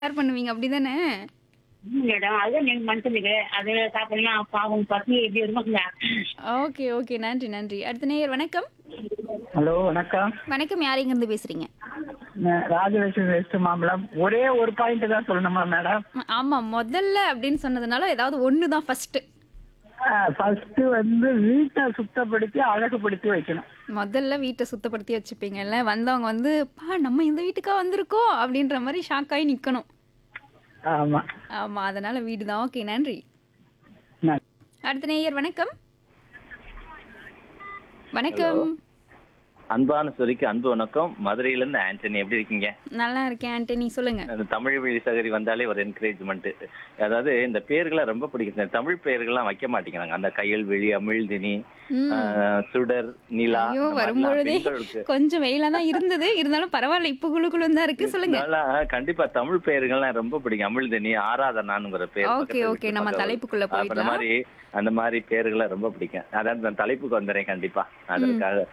Share பண்ணுவீங்க அப்படிதானே ம் மேடம் அதுதான் நீங்க மனுஷனுக்கு அது சாப்பிடலாம் பாவம் பசி எப்படி இருக்குங்க ஓகே ஓகே நன்றி நன்றி அடுத்த நேயர் வணக்கம் ஹலோ வணக்கம் வணக்கம் யார் இருந்து பேசுறீங்க நான் ராஜலட்சுமி வெஸ்ட் மாம்பலம் ஒரே ஒரு பாயிண்ட் தான் சொல்லணுமா மேடம் ஆமா முதல்ல அப்படின்னு சொன்னதுனால ஏதாவது ஒன்று தான் ஃபர்ஸ்ட் ஃபர்ஸ்ட் வந்து வீட்டை சுத்தப்படுத்தி அழகுபடுத்தி வைக்கணும் முதல்ல வீட்டை சுத்தப்படுத்தி வச்சுப்பீங்கல்ல வந்தவங்க வந்து பா நம்ம இந்த வீட்டுக்கா வந்திருக்கோம் அப்படின்ற மாதிரி ஷாக் ஆகி நிக்கணும் ஆமா ஆமா அதனால வீடு தான் ஓகே நன்றி நன்றி. அடுத்த நேயர் வணக்கம் வணக்கம் அன்பான சொரிக்கு அன்பு வணக்கம் மதுரையில இருந்து ஆண்டனி எப்படி இருக்கீங்க நல்லா இருக்கேன் ஆண்டனி சொல்லுங்க அந்த தமிழ் வழி சகரி வந்தாலே ஒரு என்கரேஜ்மெண்ட் அதாவது இந்த பேர்களை ரொம்ப பிடிக்கும் இந்த தமிழ் பெயர்கள்லாம் வைக்க மாட்டேங்கிறாங்க அந்த கையல்வெளி அமிழ்தினி ம். ஆஹ், சுடர் நிலா ஐயோ இந்த மாதிரிலாம் வரும்பொழுதே பெண்களுக்கு கொஞ்சம் வெயிலா தான் இருந்தது இருந்தாலும் பரவாயில்ல இப்ப குழுக்குழு தான் இருக்கு சொல்லுங்க அதனால கண்டிப்பா தமிழ் பெயர்கள்லாம் ரொம்ப பிடிக்கும் அமிழ்தினி ஆராதனானுங்கிற பேர் Okay, பக்கத்துல okay, இருக்கு. நம்ம பக்கத்துல. தலைப்புக்குள்ள அப்ப அந்த போயிடலாம். மாதிரி அந்த மாதிரி பேர்களை ரொம்ப பிடிக்கும் அதான் நான் தலைப்புக்கு வந்துடுறேன் கண்டிப்பா அதற்காக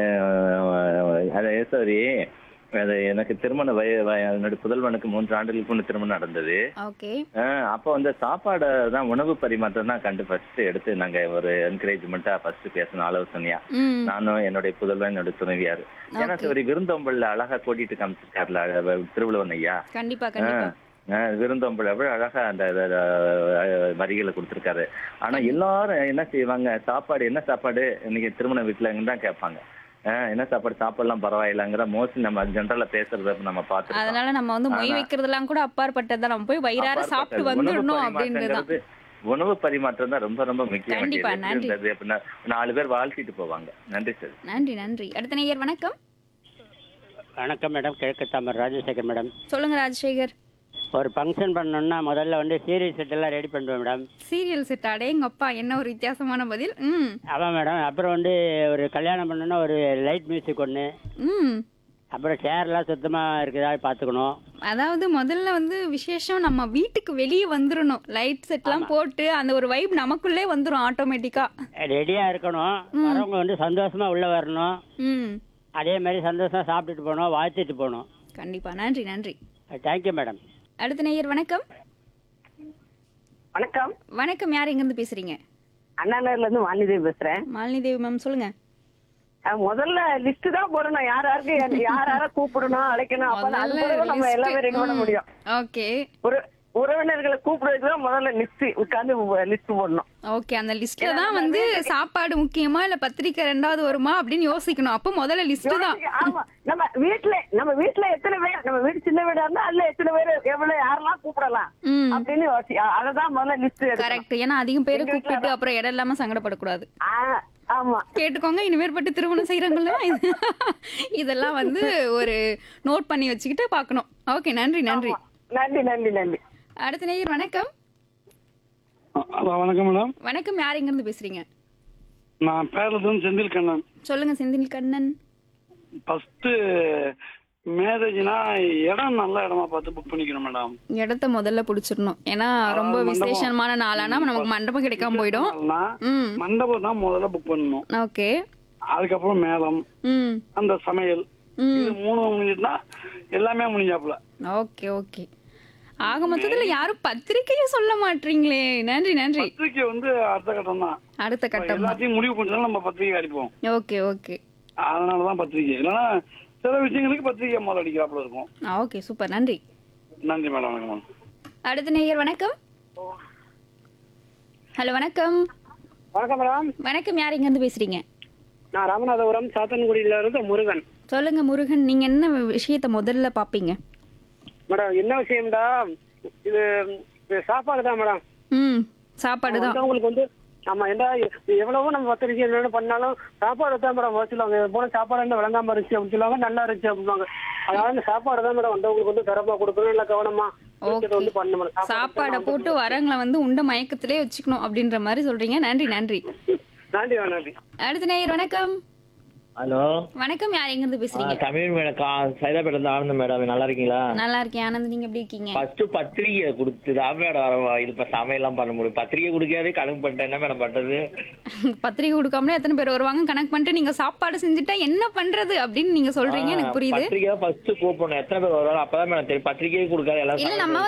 அஹ், அது சாரி அது எனக்கு திருமண வய வய- என்னோட புதல்வனுக்கு மூன்று ஆண்டுகளுக்கு முன்ன திருமணம் நடந்தது ஓகே அஹ், அப்போ வந்து சாப்பாடு தான் உணவு பரிமாற்றம் தான் கண்டு ஃபர்ஸ்ட் எடுத்து நாங்க ஒரு என்கரேஜ்மெண்ட்டா ஃபர்ஸ்ட் பேசணும் ஆலோசனையா ம் நானும் என்னுடைய புதல்வன் என்னோட துணைவியார் ஏன்னா Okay. சரி விருந்தோம்பல்ல அழகா கூட்டிட்டு காமிச்சிருக்காருல அஹ், திருவள்ளுவன் ஐயா கண்டிப்பா கண்டிப்பா ஆஹ் விருந்தோம்பல் எவ்வளவு அழகா அந்த அத- அத- வரிகளை கொடுத்திருக்காரு ஆனா எல்லாரும் என்ன செய்வாங்க சாப்பாடு என்ன சாப்பாடு இன்னைக்கு திருமண வீட்டுலன்னு தான் கேட்பாங்க ஆஹ் என்ன சாப்பாடு சாப்பிடலாம் பரவாயில்லைங்கிற மோஸ்ட்லி நம்ம ஜென்ரலா பேசுறத நம்ம பார்த்துருக்கோம் அதனால நம்ம வந்து மொய் ஆனா- வைக்கிறதெல்லாம் கூட அப்பாற்பட்டதா நம்ம போய் வயிறார சாப்பிட்டு வந்துடணும் அப்படின்றதுதான் உணவு பரிமாற்றம் தான் ரொம்ப ரொம்ப முக்கியம் கண்டிப்பா, எப்படி நன்றி. இருந்தது அப்படின்னா நாலு பேர் வாழ்த்திட்டு போவாங்க நன்றி சார் நன்றி நன்றி அடுத்த நேயர் வணக்கம் வணக்கம் மேடம் கிழக்கு தாமர் ராஜசேகர் மேடம் சொல்லுங்க ராஜசேகர் ஒரு ஃபங்க்ஷன் பண்ணணும்னா முதல்ல வந்து சீரியல் செட் எல்லாம் ரெடி பண்ணுவேன் மேடம் சீரியல் செட் அடேங்க அப்பா என்ன ஒரு வித்தியாசமான பதில் ம் ஆமாம் மேடம் அப்புறம் வந்து ஒரு கல்யாணம் பண்ணணும்னா ஒரு லைட் மியூசிக் ஒன்று ம் அப்புறம் சேர்லாம் சுத்தமாக இருக்குதா பார்த்துக்கணும் அதாவது முதல்ல வந்து விசேஷம் நம்ம வீட்டுக்கு வெளியே வந்துடணும் லைட் செட்லாம் போட்டு அந்த ஒரு வைப் நமக்குள்ளே வந்துடும் ஆட்டோமேட்டிக்கா ரெடியாக இருக்கணும் வரவங்க வந்து சந்தோஷமாக உள்ளே வரணும் ம் அதே மாதிரி சந்தோஷமாக சாப்பிட்டுட்டு போகணும் வாழ்த்திட்டு போகணும் கண்டிப்பா நன்றி நன்றி தேங்க்யூ மேடம் அடுத்த நேயர் வணக்கம் வணக்கம் வணக்கம் யார் எங்கேருந்து பேசுறீங்க அண்ணா நகர்ல இருந்து வாணிதேவி பேசுறேன் மாலினி தேவி மேம் சொல்லுங்க அஹ் முதல்ல லிஸ்ட் தான் போடணும் யார் யாருக்கு யார் யார கூப்பிடணும் அழைக்கணும் அப்பதான் அது கூட நம்ம எல்லாமே ரெடி பண்ண முடியும் ஓகே ஒரு உறவினர்களை கூப்பிடுறதுக்கு தான் முதல்ல லிஸ்ட் உட்கார்ந்து லிஸ்ட் போடணும் ஓகே அந்த லிஸ்ட்ல தான் வந்து சாப்பாடு முக்கியமா இல்ல பத்திரிக்கை ரெண்டாவது வருமா அப்படின்னு யோசிக்கணும் அப்போ முதல்ல லிஸ்ட் தான் ஆமா நம்ம வீட்ல நம்ம வீட்ல எத்தனை பேர் நம்ம வீடு சின்ன வீடா இருந்தா அதுல எத்தனை பேர் எவ்வளவு யாரெல்லாம் கூப்பிடலாம் ம் அப்படின்னு யோசி அ- அததான் முதல்ல லிஸ்ட் கரெக்ட் ஏன்னா அதிகம் பேரை கூப்பிட்டு அப்புறம் இடம் இல்லாம சங்கடப்படக்கூடாது ஆமா கேட்டுக்கோங்க இனிமேற்பட்டு திருமணம் செய்யறாங்கல்ல இது இதெல்லாம் வந்து ஒரு நோட் பண்ணி வச்சுக்கிட்டு பார்க்கணும் ஓகே நன்றி நன்றி நன்றி நன்றி நன்றி அடுத்த நேயர் வணக்கம் ஹலோ வணக்கம் மேடம் வணக்கம் யார் எங்க இருந்து பேசுறீங்க நான் பேரலதும் செந்தில் கண்ணன் சொல்லுங்க செந்தில் கண்ணன் ஃபர்ஸ்ட் மேரேஜ்னா இடம் நல்ல இடமா பார்த்து புக் பண்ணிக்கணும் மேடம் இடத்த முதல்ல புடிச்சிடணும் ஏன்னா ரொம்ப மண்டபம். விசேஷமான நாளானா நமக்கு மண்டபம் கிடைக்காம போயிடும் ம் மண்டபம் தான் முதல்ல புக் பண்ணணும் ஓகே அதுக்கப்புறம் மேளம் ம் அந்த சமையல் ம் இது மூணு முடிஞ்சுட்டுனா எல்லாமே முடிஞ்சாப்புல ஓகே ஓகே ஆக மொத்தத்துல யாரும் பத்திரிக்கையும் சொல்ல மாட்டீங்களே நன்றி நன்றி பத்திரிக்கை வந்து அடுத்த கட்டம் தான் அடுத்த கட்டம் எல்லாத்தையும் முடிவு பண்ணிட்டு நம்ம பத்திரிக்கை அடிப்போம் ஓகே ஓகே அதனாலதான் பத்திரிக்கை இல்லைன்னா சில விஷயங்களுக்கு பத்திரிக்கை முதல்ல அடிக்கிறாப்புல இருக்கும் ஓகே சூப்பர் நன்றி நன்றி மேடம் வணக்கம் அடுத்த நேயர் வணக்கம் ஹலோ வணக்கம் வணக்கம் மேடம் வணக்கம் யார் இங்க இருந்து பேசுறீங்க நான் ராமநாதபுரம் சாத்தன்குடியில இருந்து முருகன் சொல்லுங்க முருகன் நீங்க என்ன விஷயத்த முதல்ல பாப்பீங்க மேடம் என்ன விஷயம்டா இது இது சாப்பாடு தான் மேடம் ம் சாப்பாடு தான் வந்தவங்களுக்கு வந்து ஆமா ஏண்டா எவ்வளவோ நம்ம பத்திரிக்கை என்னென்ன பண்ணாலும் சாப்பாடு தான் மேடம் வச்சுருவாங்க போன சாப்பாடு என்ன விளங்காம இருந்துச்சு அப்படின்னு சொல்லுவாங்க நல்லா இருந்துச்சு அப்படிவாங்க அதனால இந்த சாப்பாடு தான் மேடம் வந்தவங்களுக்கு வந்து சிறப்பா கொடுக்கணும் இல்ல கவனமா இருக்கிறத வந்து பண்ணணும் மேடம் சாப்பாடை போட்டு வரவங்களை வந்து உண்ட மயக்கத்திலே வச்சுக்கணும் அப்படின்ற மாதிரி சொல்றீங்க நன்றி நன்றி நன்றி நன்றி அடுத்த நேயர் வணக்கம் ஹலோ வணக்கம் யார் எங்க இருந்து பேசுறீங்க தமிழ் மேடம் கா சைதாப்பேட்டை இருந்து ஆனந்த் மேடம் நல்லா இருக்கீங்களா நல்லா இருக்கேன் ஆனந்த் நீங்க எப்படி இருக்கீங்க ஃபர்ஸ்ட் பத்திரிகை கொடுத்து தான் மேடம் வர இது இப்போ சமையல்லாம் பண்ண முடியும் பத்திரிகை கொடுக்காதே கணக்கு பண்ணிட்டேன் என்ன மேடம் பண்றது பத்திரிக்கை கொடுக்காமலே எத்தனை பேர் வருவாங்க கணக்கு பண்ணிட்டு நீங்க சாப்பாடு செஞ்சுட்டா என்ன பண்றது அப்படின்னு நீங்க சொல்றீங்க எனக்கு புரியுது பத்திரிகை ஃபர்ஸ்ட் கூப்பிடணும் எத்தனை பேர் வருவாங்க அப்பதான் மேடம் தெரியும் பத்திரிகையே கொடுக்காத எல்லாம் இல்ல நம்ம